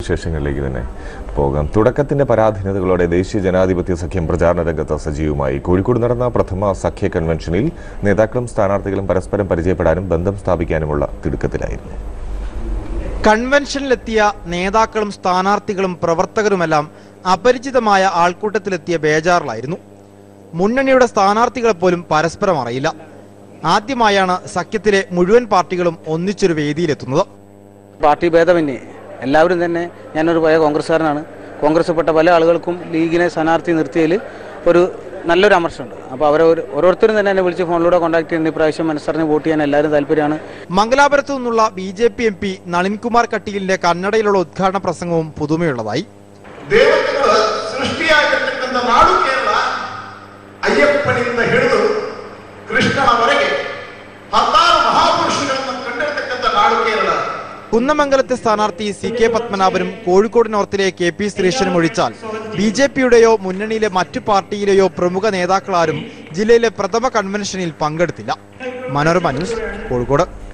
വിശേഷങ്ങളിലേക്ക് തന്നെ പോകാം തുടക്കത്തിന്റെ പരാധീനതകളോടെ ദേശീയ ജനാധിപത്യ സഖ്യം പ്രചാരണ രംഗത്ത് സജീവമായി കോഴിക്കോട് നടന്ന പ്രഥമ സഖ്യ കൺവെൻഷനിൽ നേതാക്കളും സ്ഥാനാർത്ഥികളും പരസ്പരം പരിചയപ്പെടാനും ബന്ധം സ്ഥാപിക്കാനുമുള്ള തിടുക്കത്തിലായിരുന്നു കൺവെൻഷനിലെത്തിയ നേതാക്കളും സ്ഥാനാർത്ഥികളും പ്രവർത്തകരുമെല്ലാം അപരിചിതമായ ആൾക്കൂട്ടത്തിലെത്തിയ ബേജാറിലായിരുന്നു മുന്നണിയുടെ സ്ഥാനാർത്ഥികളെ പോലും പരസ്പരം അറിയില്ല ആദ്യമായാണ് സഖ്യത്തിലെ മുഴുവൻ പാർട്ടികളും ഒന്നിച്ചൊരു വേദിയിലെത്തുന്നത് പാർട്ടി ഭേദമന്യേ എല്ലാവരും തന്നെ ഞാനൊരു പഴയ കോൺഗ്രസ്സുകാരനാണ് കോൺഗ്രസ്പ്പെട്ട പല ആളുകൾക്കും ലീഗിനെ സ്ഥാനാർത്ഥി നിർത്തിയതിൽ ഒരു നല്ലൊരു അമർഷമുണ്ട് അപ്പോൾ അവരെ ഒരു- ഓരോരുത്തരും തന്നെ എന്നെ വിളിച്ച് ഫോണിലൂടെ കോൺടാക്ട് ചെയ്യുന്ന ഇപ്രാവശ്യം മനസ്സറിഞ്ഞ് വോട്ട് ചെയ്യാൻ എല്ലാവരും താല്പര്യമാണ് മംഗലാപുരത്തു നിന്നുള്ള B J P M P Nalin Kumar കട്ടീലിന്റെ കന്നഡയിലുള്ള ഉദ്ഘാടന പ്രസംഗവും പുതുമയുള്ളതായി ದೇವತೆಗಳು ಸೃಷ್ಟಿಯಾಗಿರ್ತಕ್ಕಂಥ ನಾಡು ಕೇರಳ ಅಯ್ಯಪ್ಪನಿಂದ ಹಿಡಿದು ಕೃಷ್ಣನವರೆಗೆ ಹತ್ತಾರು ಮಹಾಪುರುಷಗಳನ್ನು ಕಂಡಿರ್ತಕ್ಕಂಥ ನಾಡು ಕೇರಳ കുന്നമംഗലത്തെ സ്ഥാനാർത്ഥി സി കെ പത്മനാഭനും കോഴിക്കോട് നോർത്തിലെ കെ പി സുരേഷനും ഒഴിച്ചാൽ ബി ജെ പിയുടെയോ മുന്നണിയിലെ മറ്റു പാർട്ടിയിലെയോ പ്രമുഖ നേതാക്കളാരും ജില്ലയിലെ പ്രഥമ കൺവെൻഷനിൽ പങ്കെടുത്തില്ല മനോരമ ന്യൂസ് കോഴിക്കോട്